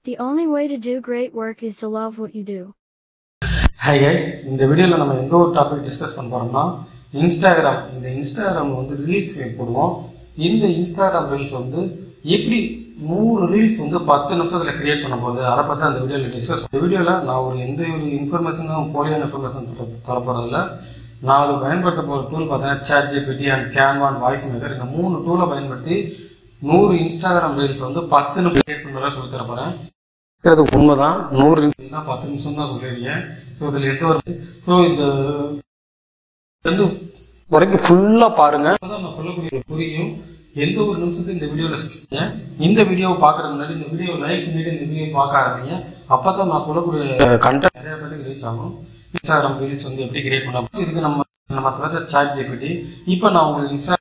The only way to do great work is to love what you do. Hi guys இந்த வீடியோவில் நம்ம எந்த ஒரு டாபிக் டிஸ்கஸ் பண்ண போகிறோம்னா இன்ஸ்டாகிராம் இந்த இன்ஸ்டாகிராம் வந்து ரீல்ஸ் போடுவோம் இந்த இன்ஸ்டாகிராம் ரீல்ஸ் வந்து எப்படி நூறு ரீல்ஸ் வந்து பத்து நிமிஷத்தில் கிரியேட் பண்ண போகுது அதை பற்றி அந்த வீடியோவில் டிஸ்கஸ் இந்த வீடியோவில் நான் ஒரு எந்த ஒரு இன்ஃபர்மேஷனும் போலியான இன்ஃபர்மேஷன் தர போகிறதில்ல நான் அது பயன்படுத்த போகிற டூல் பார்த்தீங்கன்னா chat GPT and Canva voice maker இந்த மூணு டூலை பயன்படுத்தி நூறு இன்ஸ்டாகிராம் ரீல்ஸ் வந்து பத்து நிமிஷம் கிரியேட் பண்ணுறதா சொல்லி தர போகிறேன் இருக்கிறது உண்மைதான் நூறு நிமிஷம் பத்து நிமிஷம் தான் சொல்லியிருக்கேன் ஸோ இதில் எந்த ஒரு ஸோ இந்த வந்து வரைக்கும் ஃபுல்லாக பாருங்க அப்பதான் நான் சொல்லக்கூடிய புரியும் எந்த ஒரு நிமிஷத்துக்கு இந்த வீடியோவில் ஸ்கிப் இந்த வீடியோவை பார்க்குறது முன்னாடி இந்த வீடியோ லைக் பண்ணிட்டு இந்த வீடியோ பார்க்க ஆரம்பிங்க அப்போ தான் நான் சொல்லக்கூடிய கண்டென்ட் நிறைய பேருக்கு ரீச் ஆகும் இன்ஸ்டாகிராம் ரீல்ஸ் வந்து எப்படி கிரியேட் பண்ண இதுக்கு நம்ம நம்ம தவிர சாட் ஜிபிடி இப்போ நான் உங்களுக்கு இன்ஸ்டா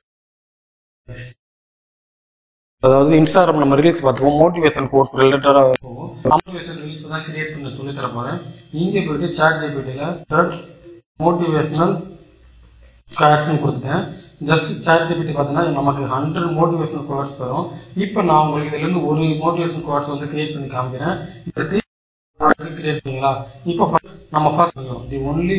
அதாவது இன்ஸ்டாகிராம் நம்ம ரீல்ஸ் பார்த்துப்போம் மோட்டிவேஷன் கோர்ஸ் ரிலேட்டடாக போகும் மோட்டிவேஷன் ரீல்ஸ் தான் கிரியேட் பண்ண சொல்லி தர போகிறேன் இங்கே போயிட்டு சாட் ஜிபிடியில் மோட்டிவேஷனல் ஸ்காட்ஸ்னு கொடுத்துட்டேன் ஜஸ்ட் சாட் ஜிபிடி பார்த்தீங்கன்னா நமக்கு ஹண்ட்ரட் மோட்டிவேஷனல் கோர்ஸ் தரும் இப்போ நான் உங்களுக்கு இதுலேருந்து ஒரு மோட்டிவேஷன் கோர்ஸ் வந்து கிரியேட் பண்ணி காமிக்கிறேன் இப்போ கிரியேட் பண்ணீங்களா இப்போ first நம்ம ஃபர்ஸ்ட் பண்ணுறோம் தி ஒன்லி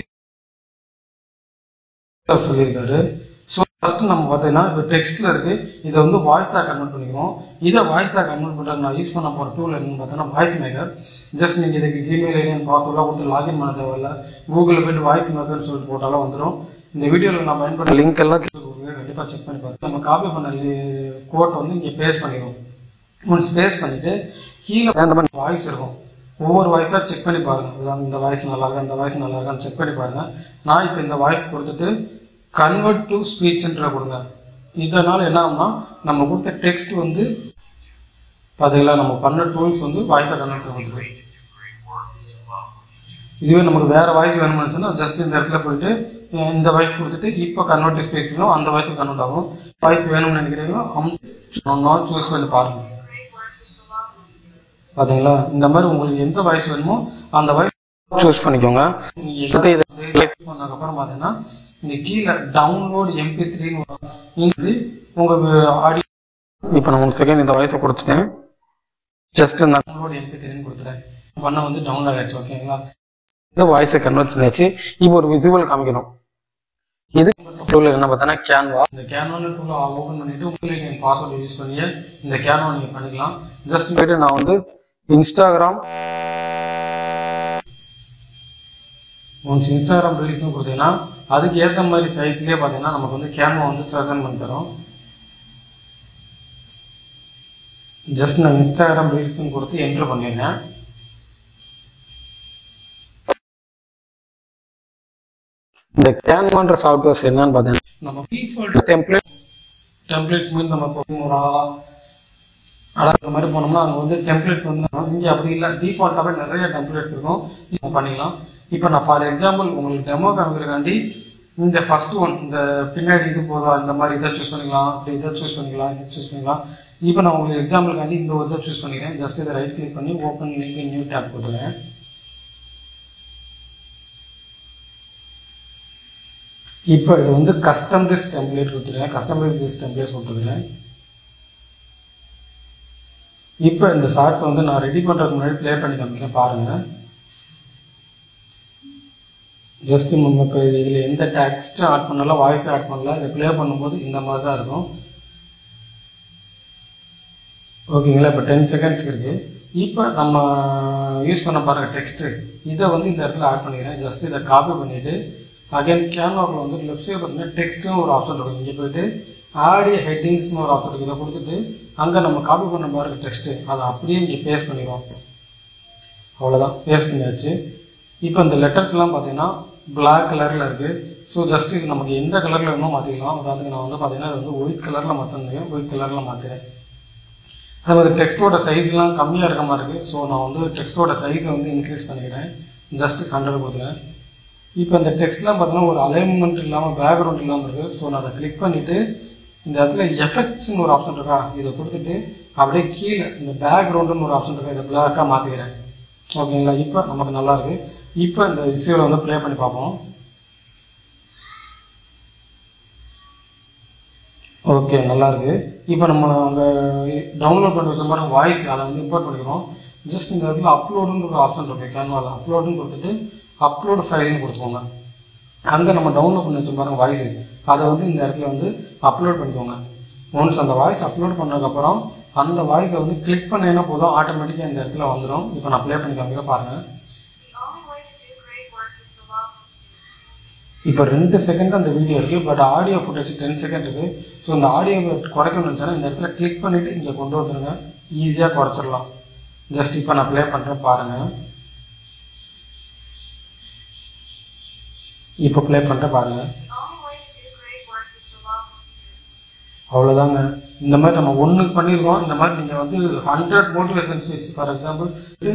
சொல்லியிருக்காரு ஸோ ஃபர்ஸ்ட் நம்ம பார்த்தீங்கன்னா இப்போ டெக்ஸ்ட்டில் இருக்கு இதை வந்து வாய்ஸாக கன்வெர்ட் பண்ணிக்கிறோம் இதை வாய்ஸாக கன்வெர்ட் பண்ணுறது நான் யூஸ் பண்ண போகிற டூல் என்னன்னு பார்த்தீங்கன்னா வாய்ஸ் மேக்கர் ஜஸ்ட் நீங்கள் இதுக்கு ஜிமெயில் ஐடி பாஸ்வேர்டாக கொடுத்து லாகின் பண்ண தேவையில்ல கூகுளில் போயிட்டு வாய்ஸ் மேக்கர்னு சொல்லிட்டு போட்டாலும் வந்துடும் இந்த வீடியோவில் நான் பயன்படுத்த லிங்க் எல்லாம் கண்டிப்பாக செக் பண்ணி பாருங்க நம்ம காப்பி பண்ண கோட் வந்து இங்கே பேஸ்ட் பண்ணிடுவோம் ஒன்ஸ் பேஸ்ட் பண்ணிவிட்டு கீழே அந்த மாதிரி வாய்ஸ் இருக்கும் ஒவ்வொரு வாய்ஸாக செக் பண்ணி பாருங்கள் அதாவது இந்த வாய்ஸ் நல்லா இருக்கா இந்த வாய்ஸ் நல்லா இருக்கான்னு செக் பண்ணி பாருங்கள் நான் இப்போ இந்த வாய்ஸ் கொடுத்துட்டு கன்வெர்ட் டு ஸ்பீச்ன்ற கொடுங்க இதனால் என்ன ஆகும்னா நம்ம கொடுத்த டெக்ஸ்ட் வந்து பார்த்தீங்களா நம்ம பண்ண டூல்ஸ் வந்து வாய்ஸாக கன்வெர்ட் கொடுத்துருவோம் இதுவே நமக்கு வேற வாய்ஸ் வேணும்னு ஜஸ்ட் இந்த இடத்துல போயிட்டு அஹ் இந்த வாய்ஸ் கொடுத்துட்டு இப்போ கன்வெர்ட் டு ஸ்பீச் பண்ணோம் அந்த வாய்ஸ் கன்வெர்ட் ஆகும் வாய்ஸ் வேணும்னு நினைக்கிறீங்களோ அம் சூஸ் பண்ணி பாருங்க பாத்தீங்களா இந்த மாதிரி உங்களுக்கு எந்த வாய்ஸ் வேணுமோ அந்த வாய்ஸ் சூஸ் பண்ணிக்கோங்க நீங்க இதை ரிலீஸ் பண்ணதுக்கப்புறம் பார்த்தீங்கன்னா இங்க கீழே டவுன்லோட் எம்பி த்ரீன்னு உங்க ஆடியோ இப்போ நான் ஒன் செகண்ட் இந்த வாய்ஸை கொடுத்துட்டேன் ஜஸ்ட் நான் டவுன்லோட் எம்பி த்ரீன்னு கொடுத்துறேன் பண்ண வந்து டவுன்லோட் ஆயிடுச்சு ஓகேங்களா இந்த வாய்ஸை கன்வெர்ட் பண்ணியாச்சு இப்போ ஒரு விசுவல் காமிக்கணும் இது டூல் என்ன பார்த்தோன்னா கேன்வா இந்த கேன்வான டூலை ஓப்பன் பண்ணிட்டு உங்களுக்கு நீங்கள் பாஸ்வேர்டு யூஸ் பண்ணியே இந்த கேன்வா நீங்கள் பண்ணிக்கலாம் ஜஸ்ட் போயிட்டு நான் வந்து இன்ஸ்டாகிராம் ஒன்ஸ் இன்ஸ்டாகிராம் ரீல்ஸ்னு கொடுத்தீங்கன்னா அதுக்கு ஏற்ற மாதிரி சைஸ்லேயே பார்த்தீங்கன்னா நமக்கு வந்து கேன்வா வந்து சஜன் பண்ணி தரும் ஜஸ்ட் நான் இன்ஸ்டாகிராம் ரீல்ஸ்னு கொடுத்து என்ட்ரு பண்ணிடுறேன் இந்த கேன்வான்ற சாஃப்ட்வேர்ஸ் என்னன்னு பார்த்தீங்கன்னா நம்ம டிஃபால்ட் டெம்ப்ளேட் டெம்ப்ளேட்ஸ் மீன் நம்ம இப்போ ஒரு அடக்கிற மாதிரி போனோம்னா அங்கே வந்து டெம்ப்ளேட்ஸ் வந்து இங்கே அப்படி இல்லை டிஃபால்ட்டாகவே நிறைய டெம்ப்ளேட்ஸ் இருக்கும் இப்போ பண்ணிக்கலாம் இப்போ நான் ஃபார் எக்ஸாம்பிள் உங்களுக்கு டெமோ காமிக்கிறக்காண்டி இந்த ஃபர்ஸ்ட் ஒன் இந்த பின்னாடி இது போதா இந்த மாதிரி இதை சூஸ் பண்ணிக்கலாம் அப்படி இதை சூஸ் பண்ணிக்கலாம் இதை சூஸ் பண்ணிக்கலாம் இப்போ நான் உங்களுக்கு எக்ஸாம்பிளுக்காண்டி இந்த ஒரு இதை சூஸ் பண்ணிக்கிறேன் ஜஸ்ட் இதை ரைட் கிளிக் பண்ணி ஓப்பன் லிங்க் நியூ டேப் கொடுத்துறேன் இப்போ இது வந்து கஸ்டம் திஸ் டெம்ப்ளேட் கொடுத்துருக்கேன் கஸ்டமைஸ் திஸ் டெம்ப்ளேட்ஸ் கொடுத்துருக்கேன் இப்போ இந்த ஷார்ட்ஸ் வந்து நான் ரெடி பண்ணுறதுக்கு முன்னாடி ப்ளே பண்ணி காமிக்கிறேன் பாருங்கள் ஜஸ்ட் நம்ம இப்போ இதில் எந்த டெக்ஸ்ட்டும் ஆட் பண்ணல வாய்ஸ் ஆட் பண்ணல இதை ப்ளே பண்ணும்போது இந்த மாதிரி தான் இருக்கும் ஓகேங்களா இப்போ டென் செகண்ட்ஸ் இருக்குது இப்போ நம்ம யூஸ் பண்ண பாருங்கள் டெக்ஸ்ட்டு இதை வந்து இந்த இடத்துல ஆட் பண்ணிக்கிறேன் ஜஸ்ட் இதை காப்பி பண்ணிவிட்டு அகைன் கேன்வாவில் வந்து லெஃப்ட் சைடு பார்த்தீங்கன்னா டெக்ஸ்ட்னு ஒரு ஆப்ஷன் இருக்கும் இங்கே போயிட்டு ஆடியோ ஹெட்டிங்ஸ்னு ஒரு ஆப்ஷன் இருக்குது இதை கொடுத்துட்டு அங்கே நம்ம காப்பி பண்ண பாருங்க டெக்ஸ்ட்டு அதை அப்படியே இங்கே பேஸ்ட் பண்ணிடுவோம் அவ்வளோதான் பேஸ்ட் பண்ணியாச்சு இப்போ இந்த லெட்டர்ஸ்லாம் பார்த்தீங்கன்னா பிளாக் கலரில் இருக்குது ஸோ ஜஸ்ட் இது நமக்கு எந்த கலரில் வேணுமோ மாற்றிக்கலாம் அதாவது நான் வந்து பார்த்தீங்கன்னா இது வந்து ஒயிட் கலரில் மாற்றிருந்தேன் ஒயிட் கலரில் மாற்றுறேன் அது மாதிரி டெக்ஸ்ட்டோட சைஸ்லாம் கம்மியாக இருக்க மாதிரி இருக்குது ஸோ நான் வந்து டெக்ஸ்ட்டோட சைஸை வந்து இன்க்ரீஸ் பண்ணிக்கிறேன் ஜஸ்ட் ஹண்ட்ரட் கொடுத்துறேன் இப்போ இந்த டெக்ஸ்ட்லாம் பார்த்தீங்கன்னா ஒரு அலைன்மெண்ட் இல்லாமல் பேக்ரவுண்ட் இல்லாமல் இருக்குது ஸோ நான் அதை கிளிக் பண்ணிவிட்டு இந்த இடத்துல எஃபெக்ட்ஸ்னு ஒரு ஆப்ஷன் இருக்கா இதை கொடுத்துட்டு அப்படியே கீழே இந்த பேக்ரவுண்டுன்னு ஒரு ஆப்ஷன் இருக்கா இதை பிளாக்காக மாற்றிக்கிறேன் ஓகேங்களா இப்போ நமக்கு நல்லா இருக்கு இப்போ இந்த இஷ்யூவில் வந்து ப்ளே பண்ணி பார்ப்போம் ஓகே நல்லா இருக்கு இப்போ நம்ம அங்கே டவுன்லோட் பண்ணி வச்ச மாதிரி வாய்ஸ் அதை வந்து இம்போர்ட் பண்ணிக்கிறோம் ஜஸ்ட் இந்த இடத்துல அப்லோடுன்ற ஒரு ஆப்ஷன் இருக்குது கேன்வாவில் அப்லோடுன்னு கொடுத்துட்டு அப்லோடு ஃபைல்னு கொடுத்துக்கோங்க அங்கே நம்ம டவுன்லோட் பண்ணி வச்சு பாருங்க வாய்ஸ் அதை வந்து இந்த இடத்துல வந்து அப்லோட் பண்ணிக்கோங்க ஒன்ஸ் அந்த வாய்ஸ் அப்லோட் பண்ணதுக்கப்புறம் அந்த வாய்ஸை வந்து கிளிக் பண்ணீங்கன்னா போதும் ஆட்டோமேட்டிக்காக இந்த இடத்துல வந்துடும் இப்போ நான் ப்ளே பண்ணி காமிக்க பாருங்கள் The only way to do great work is to love what you do. இப்போ ரெண்டு செகண்ட் அந்த வீடியோ இருக்குது but audio footage ten second இருக்குது ஸோ இந்த ஆடியோ குறைக்கணும்னு நினச்சா இந்த இடத்துல கிளிக் பண்ணிவிட்டு இங்கே கொண்டு வந்துருங்க ஈஸியாக குறைச்சிடலாம் ஜஸ்ட் இப்போ நான் ப்ளே பண்ணுறேன் பாருங்கள் இப்போ ப்ளே பண்ணுறேன் பாருங்கள் The only way to do great work is to love what you do. அவ்வளோதாங்க இந்த மாதிரி நம்ம ஒன்று பண்ணியிருக்கோம் இந்த மாதிரி நீங்கள் வந்து hundred motivation speech for example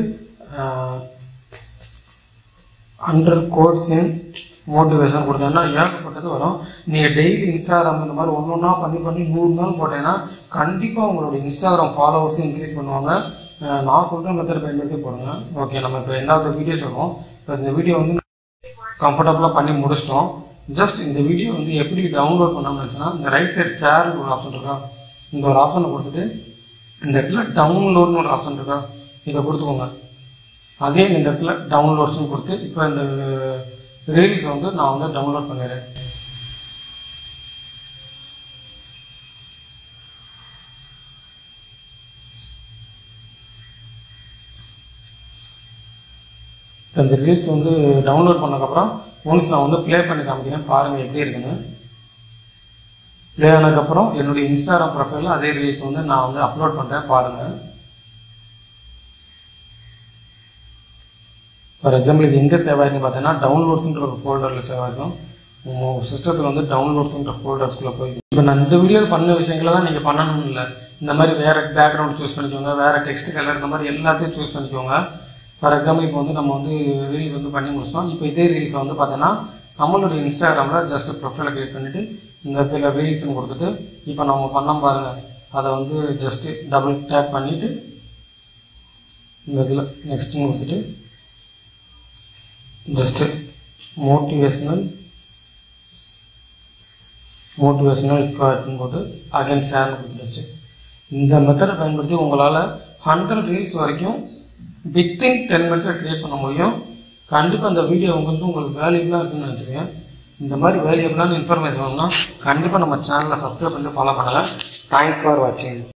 hundred quotes in motivation கொடுத்தீங்கன்னா ஏகப்பட்டது வரும் நீங்கள் டெய்லி இன்ஸ்டாகிராம் இந்த மாதிரி ஒன்று ஒன்றா பண்ணி பண்ணி நூறு நாள் போட்டீங்கன்னா கண்டிப்பாக உங்களோட இன்ஸ்டாகிராம் ஃபாலோவர்ஸும் இன்க்ரீஸ் பண்ணுவாங்க அஹ் நான் சொல்கிற மெத்தட் பயன்படுத்தி போடுங்க ஓகே நம்ம இப்போ ரெண்டாவது வீடியோ சொல்லுவோம் இப்போ இந்த வீடியோ வந்து கம்ஃபர்டபுளாக பண்ணி முடிச்சிட்டோம் ஜஸ்ட் இந்த வீடியோ வந்து எப்படி டவுன்லோட் பண்ணாமல் இருந்துச்சுன்னா இந்த ரைட் சைடு ஷேர்னு ஒரு ஆப்ஷன் இருக்கா இந்த ஒரு ஆப்ஷனை கொடுத்துட்டு இந்த இடத்துல டவுன்லோட்னு ஒரு ஆப்ஷன் இருக்கா இதை கொடுத்துக்கோங்க அதே இந்த இடத்துல டவுன்லோட்ஸ்னு கொடுத்து இப்போ இந்த ரீல்ஸ் வந்து நான் வந்து டவுன்லோட் பண்ணிடுறேன் இப்போ இந்த ரீல்ஸ் வந்து டவுன்லோட் பண்ணதுக்கப்புறம் ஒன்ஸ் நான் வந்து ப்ளே பண்ணி காமிக்கிறேன் பாருங்கள் எப்படி இருக்குன்னு ப்ளே ஆனதுக்கப்புறம் என்னுடைய இன்ஸ்டாகிராம் ப்ரொஃபைலில் அதே ரீல்ஸ் வந்து நான் வந்து அப்லோட் பண்ணுறேன் பாருங்கள் ஃபார் எக்ஸாம்பிள் இது எங்கே சேவ் ஆயிருக்குன்னு பார்த்தீங்கன்னா டவுன்லோட்ஸுன்ற ஒரு ஃபோல்டரில் சேவ் ஆயிருக்கும் உங்கள் சிஸ்டத்தில் வந்து டவுன்லோட்ஸுன்ற ஃபோல்டர்ஸ்குள்ளே போய் இப்போ நான் இந்த வீடியோவில் பண்ண விஷயங்களை தான் நீங்கள் பண்ணணும்னு இல்லை இந்த மாதிரி வேறு பேக்ரவுண்ட் சூஸ் பண்ணிக்கோங்க வேறு டெக்ஸ்ட் கலர் இந்த மாதிரி எல்லாத்தையும் சூஸ் பண்ணிக்கோங்க ஃபார் எக்ஸாம்பிள் இப்போ வந்து நம்ம வந்து ரீல்ஸ் வந்து பண்ணி முடிச்சிட்டோம் இப்போ இதே ரீல்ஸை வந்து பார்த்தீங்கன்னா நம்மளுடைய இன்ஸ்டாகிராமில் ஜஸ்ட் ப்ரொஃபைலை கிரியேட் பண்ணிவிட்டு இந்த இடத்துல ரீல்ஸ்னு கொடுத்துட்டு இப்போ நம்ம பண்ணோம் பாருங்கள் அதை வந்து ஜஸ்ட்டு டபுள் டேப் பண்ணிவிட்டு இந்த இதில் நெக்ஸ்ட்னு கொடுத்துட்டு ஜஸ்ட்டு மோட்டிவேஷ்னல் மோட்டிவேஷ்னல் ரிக்வயர்ட்னு போட்டு அகைன் ஷேர்னு கொடுத்துருச்சு இந்த மெத்தடை பயன்படுத்தி உங்களால் ஹண்ட்ரட் ரீல்ஸ் வரைக்கும் வித்தின் டென் மினிட்ஸில் க்ரியேட் பண்ண முடியும் கண்டிப்பாக அந்த வீடியோ உங்களுக்கு உங்களுக்கு வேல்யூபிளாக இருக்குன்னு நினச்சிருக்கேன் இந்த மாதிரி வேல்யூபிளான இன்ஃபர்மேஷன் வேணும்னா கண்டிப்பாக நம்ம சேனலை சப்ஸ்கிரைப் பண்ணி ஃபாலோ பண்ணுங்கள் தேங்க்ஸ் ஃபார் வாட்சிங்